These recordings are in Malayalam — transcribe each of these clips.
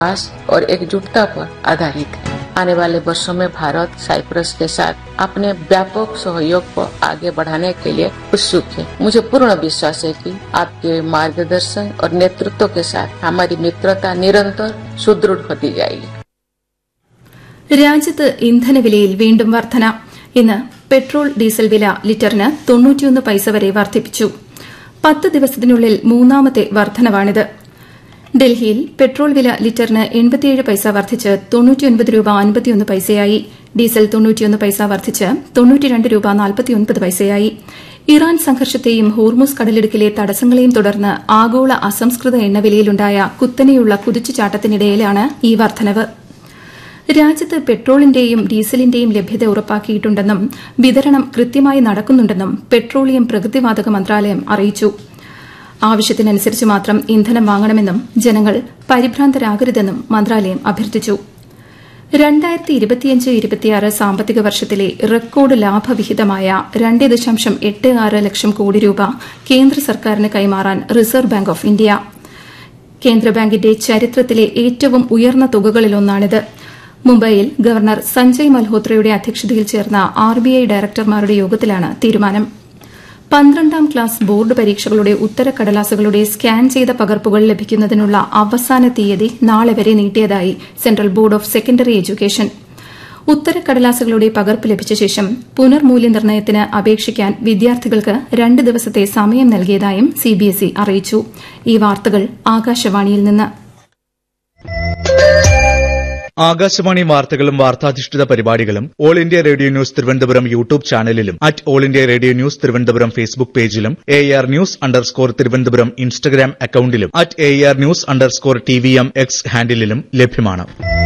विश्वास और एकजुटता पर आधारित है आने वाले वर्षों में भारत साइप्रस के साथ अपने व्यापक सहयोग को आगे बढ़ाने के लिए उत्सुक है मुझे पूर्ण विश्वास है कि आपके मार्गदर्शन और नेतृत्व के साथ हमारी मित्रता निरंतर सुदृढ़ होती जाएगी രാജ്യത്ത് ഇന്ധനവിലയിൽ വീണ്ടും വർധന ഇന്ന് പെട്രോൾ ഡീസൽ വില ലിറ്ററിന് തൊണ്ണൂറ്റിയൊന്ന് പൈസ വരെ വർദ്ധിപ്പിച്ചു പത്ത് ദിവസത്തിനുള്ളിൽ മൂന്നാമത്തെ വർധനവാണിത് ഡൽഹിയിൽ പെട്രോൾ വില ലിറ്ററിന് എൺപത്തിയേഴ് പൈസ വർദ്ധിച്ച് തൊണ്ണൂറ്റിയൊൻപത് രൂപ അൻപത്തിയൊന്ന് പൈസയായി ഡീസൽ തൊണ്ണൂറ്റിയൊന്ന് പൈസ വർദ്ധിച്ച് തൊണ്ണൂറ്റിരണ്ട് രൂപ നാൽപ്പത്തിയൊൻപത് പൈസയായി ഇറാൻ സംഘർഷത്തെയും ഹോർമുസ് കടലിടുക്കിലെ തടസ്സങ്ങളെയും തുടർന്ന് ആഗോള അസംസ്കൃത എണ്ണവിലയിലുണ്ടായ കുത്തനെയുള്ള കുതിച്ചുചാട്ടത്തിനിടയിലാണ് ഈ വർധനവ് രാജ്യത്ത് പെട്രോളിന്റെയും ഡീസലിന്റെയും ലഭ്യത ഉറപ്പാക്കിയിട്ടുണ്ടെന്നും വിതരണം കൃത്യമായി നടക്കുന്നുണ്ടെന്നും പെട്രോളിയം പ്രകൃതിവാതക മന്ത്രാലയം അറിയിച്ചു ആവശ്യത്തിനനുസരിച്ച് മാത്രം ഇന്ധനം വാങ്ങണമെന്നും ജനങ്ങൾ പരിഭ്രാന്തരാകരുതെന്നും മന്ത്രാലയം അഭ്യർത്ഥിച്ചു രണ്ടായിരത്തി ഇരുപത്തിയഞ്ച് ഇരുപത്തിയാറ് സാമ്പത്തിക വർഷത്തിലെ റെക്കോർഡ് ലാഭവിഹിതമായ രണ്ട് ദശാംശം എട്ട് ആറ് ലക്ഷം കോടി രൂപ കേന്ദ്ര സർക്കാരിന് കൈമാറാൻ റിസർവ് ബാങ്ക് ഓഫ് ഇന്ത്യ കേന്ദ്ര ബാങ്കിന്റെ ചരിത്രത്തിലെ ഏറ്റവും ഉയർന്ന തുകകളിലൊന്നാണിത് മുംബൈയിൽ ഗവർണർ സഞ്ജയ് മൽഹോത്രയുടെ അധ്യക്ഷതയിൽ ചേർന്ന ആർബിഐ ഡയറക്ടർമാരുടെ യോഗത്തിലാണ് തീരുമാനം പന്ത്രണ്ടാം ക്ലാസ് ബോർഡ് പരീക്ഷകളുടെ ഉത്തരക്കടലാസുകളുടെ സ്കാൻ ചെയ്ത പകർപ്പുകൾ ലഭിക്കുന്നതിനുള്ള അവസാന തീയതി നാളെ വരെ നീട്ടിയതായി central board of secondary education ഉത്തരക്കടലാസുകളുടെ പകർപ്പ് ലഭിച്ച ശേഷം പുനർമൂല്യനിർണ്ണയത്തിന് അപേക്ഷിക്കാൻ വിദ്യാർത്ഥികൾക്ക് രണ്ട് ദിവസത്തെ സമയം നൽകിയതായും സിബിഎസ്ഇ അറിയിച്ചു ഈ വാർത്തകൾ ആകാശവാണിയിൽ നിന്ന് ആകാശവാണി വാർത്തകളും വാർത്താധിഷ്ഠിത പരിപാടികളും all India radio news Thiruvananthapuram YouTube ചാനലിലും at all India radio news Thiruvananthapuram Facebook പേജിലും A R news underscore Thiruvananthapuram Instagram അക്കൌണ്ടിലും at A R news underscore T V M X ഹാൻഡിലും ലഭ്യമാണ്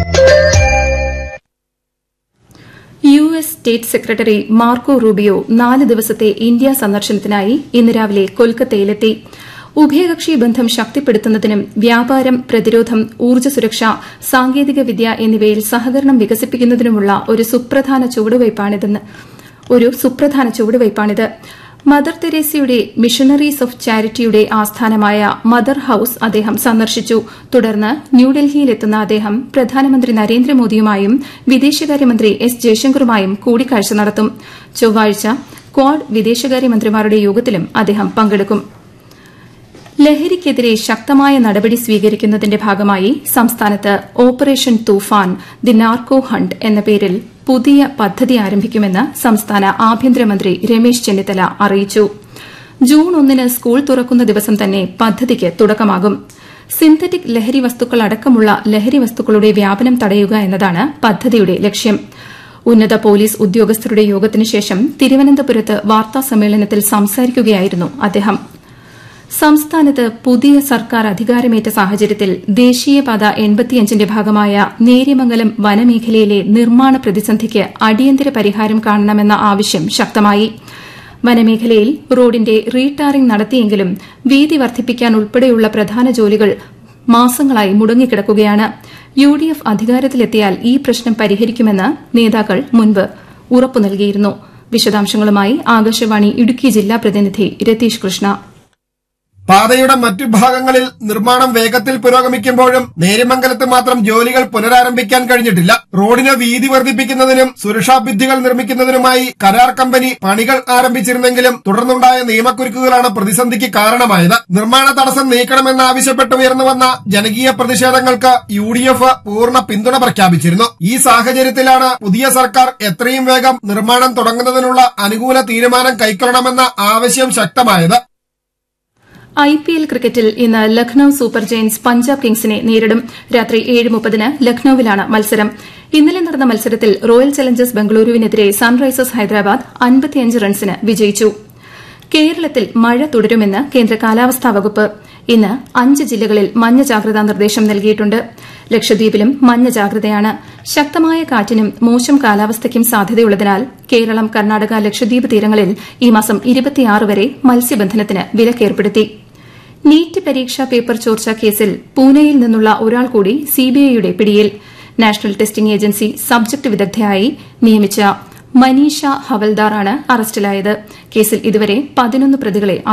U S state secretary Marco Rubio നാല് ദിവസത്തെ ഇന്ത്യ സന്ദർശനത്തിനായി ഇന്ന് രാവിലെ കൊൽക്കത്തയിലെത്തി ഉഭയകക്ഷി ബന്ധം ശക്തിപ്പെടുത്തുന്നതിനും വ്യാപാരം പ്രതിരോധം ഊർജ്ജ സുരക്ഷ സാങ്കേതികവിദ്യ എന്നിവയിൽ സഹകരണം വികസിപ്പിക്കുന്നതിനുമുള്ള ഒരു സുപ്രധാന ചുവടുവയ്പാണിതെന്ന് ഒരു സുപ്രധാന ചുവടുവയ്പാണിത് മദർ തെരേസയുടെ മിഷണറീസ് ഓഫ് ചാരിറ്റിയുടെ ആസ്ഥാനമായ മദർ ഹൌസ് അദ്ദേഹം സന്ദർശിച്ചു തുടർന്ന് ന്യൂഡൽഹിയിലെത്തുന്ന അദ്ദേഹം പ്രധാനമന്ത്രി നരേന്ദ്രമോദിയുമായും വിദേശകാര്യമന്ത്രി എസ് ജയശങ്കറുമായും കൂടിക്കാഴ്ച നടത്തും ചൊവ്വാഴ്ച ക്വാഡ് വിദേശകാര്യമന്ത്രിമാരുടെ യോഗത്തിലും അദ്ദേഹം പങ്കെടുക്കും ലഹരിക്കെതിരെ ശക്തമായ നടപടി സ്വീകരിക്കുന്നതിന്റെ ഭാഗമായി സംസ്ഥാനത്ത് operation Toofan the narco hunt എന്ന പേരിൽ പുതിയ പദ്ധതി ആരംഭിക്കുമെന്ന് സംസ്ഥാന ആഭ്യന്തരമന്ത്രി രമേശ് ചെന്നിത്തല അറിയിച്ചു ജൂൺ ഒന്നിന് സ്കൂൾ തുറക്കുന്ന ദിവസം തന്നെ പദ്ധതിക്ക് തുടക്കമാകും സിന്തറ്റിക് ലഹരി വസ്തുക്കൾ അടക്കമുള്ള ലഹരി വസ്തുക്കളുടെ വ്യാപനം തടയുക എന്നതാണ് പദ്ധതിയുടെ ലക്ഷ്യം ഉന്നത പോലീസ് ഉദ്യോഗസ്ഥരുടെ യോഗത്തിനു ശേഷം തിരുവനന്തപുരത്ത് വാർത്താസമ്മേളനത്തിൽ സംസാരിക്കുകയായിരുന്നു അദ്ദേഹം സംസ്ഥാനത്ത് പുതിയ സർക്കാർ അധികാരമേറ്റ സാഹചര്യത്തിൽ ദേശീയപാത എൺപത്തിയഞ്ചിന്റെ ഭാഗമായ നേര്യമംഗലം വനമേഖലയിലെ നിർമ്മാണ പ്രതിസന്ധിക്ക് അടിയന്തര പരിഹാരം കാണണമെന്ന ആവശ്യം ശക്തമായി വനമേഖലയിൽ റോഡിന്റെ റീടാറിംഗ് നടത്തിയെങ്കിലും വീതി വർദ്ധിപ്പിക്കാൻ ഉൾപ്പെടെയുള്ള പ്രധാന ജോലികൾ മാസങ്ങളായി മുടങ്ങിക്കിടക്കുകയാണ് യു ഡി എഫ് അധികാരത്തിലെത്തിയാൽ ഈ പ്രശ്നം പരിഹരിക്കുമെന്ന് നേതാക്കൾ മുൻപ് ഉറപ്പു നൽകിയിരുന്നു വിശദാംശങ്ങളുമായി ആകാശവാണി ഇടുക്കി ജില്ലാ പ്രതിനിധി രതീഷ് കൃഷ്ണ പാതയുടെ മറ്റു ഭാഗങ്ങളിൽ നിർമ്മാണം വേഗത്തിൽ പുരോഗമിക്കുമ്പോഴും നേര്യമംഗലത്ത് മാത്രം ജോലികൾ പുനരാരംഭിക്കാൻ കഴിഞ്ഞിട്ടില്ല റോഡിന് വീതി വർദ്ധിപ്പിക്കുന്നതിനും സുരക്ഷാ ഭിത്തികൾ നിർമ്മിക്കുന്നതിനുമായി കരാർ കമ്പനി പണികൾ ആരംഭിച്ചിരുന്നെങ്കിലും തുടർന്നുണ്ടായ നിയമക്കുരുക്കുകളാണ് പ്രതിസന്ധിക്ക് കാരണമായത് നിർമ്മാണ തടസ്സം നീക്കണമെന്നാവശ്യപ്പെട്ട് ഉയർന്നുവന്ന ജനകീയ പ്രതിഷേധങ്ങൾക്ക് യു ഡി എഫ് പൂർണ്ണ പിന്തുണ പ്രഖ്യാപിച്ചിരുന്നു ഈ സാഹചര്യത്തിലാണ് പുതിയ സർക്കാർ എത്രയും വേഗം നിർമ്മാണം തുടങ്ങുന്നതിനുള്ള അനുകൂല തീരുമാനം കൈക്കൊള്ളണമെന്ന ആവശ്യം ശക്തമായത് ഐ പി എൽ ക്രിക്കറ്റിൽ ഇന്ന് ലക്നൌ സൂപ്പർ ജയൻസ് പഞ്ചാബ് കിങ്സിനെ നേരിടും രാത്രി ഏഴ് മുപ്പതിന് ലക്നൌവിലാണ് മത്സരം ഇന്നലെ നടന്ന മത്സരത്തിൽ റോയൽ ചലഞ്ചേഴ്സ് ബംഗളൂരുവിനെതിരെ സൺറൈസേഴ്സ് ഹൈദരാബാദ് അൻപത്തിയഞ്ച് റൺസിന് വിജയിച്ചു കേരളത്തിൽ മഴ തുടരുമെന്ന് കേന്ദ്ര കാലാവസ്ഥാ വകുപ്പ് ഇന്ന് അഞ്ച് ജില്ലകളിൽ മഞ്ഞ ജാഗ്രതാ നിർദ്ദേശം നൽകിയിട്ടുണ്ട് ലക്ഷദ്വീപിലും മഞ്ഞ ജാഗ്രതയാണ് ശക്തമായ കാറ്റിനും മോശം കാലാവസ്ഥയ്ക്കും സാധ്യതയുള്ളതിനാൽ കേരളം കർണാടക ലക്ഷദ്വീപ് തീരങ്ങളിൽ ഈ മാസം ഇരുപത്തിയാറ് വരെ മത്സ്യബന്ധനത്തിന് വിലക്കേർപ്പെടുത്തി നീറ്റ് പരീക്ഷാ പേപ്പർ ചോർച്ചാ കേസിൽ പൂനെയിൽ നിന്നുള്ള ഒരാൾ കൂടി സിബിഐയുടെ പിടിയിൽ നാഷണൽ ടെസ്റ്റിംഗ് ഏജൻസി സബ്ജക്ട് വിദഗ്ധയായി നിയമിച്ച മനീഷ ഹവൽദാറാണ് അറസ്റ്റിലായത് കേസിൽ ഇതുവരെ പതിനൊന്ന് പ്രതികളെ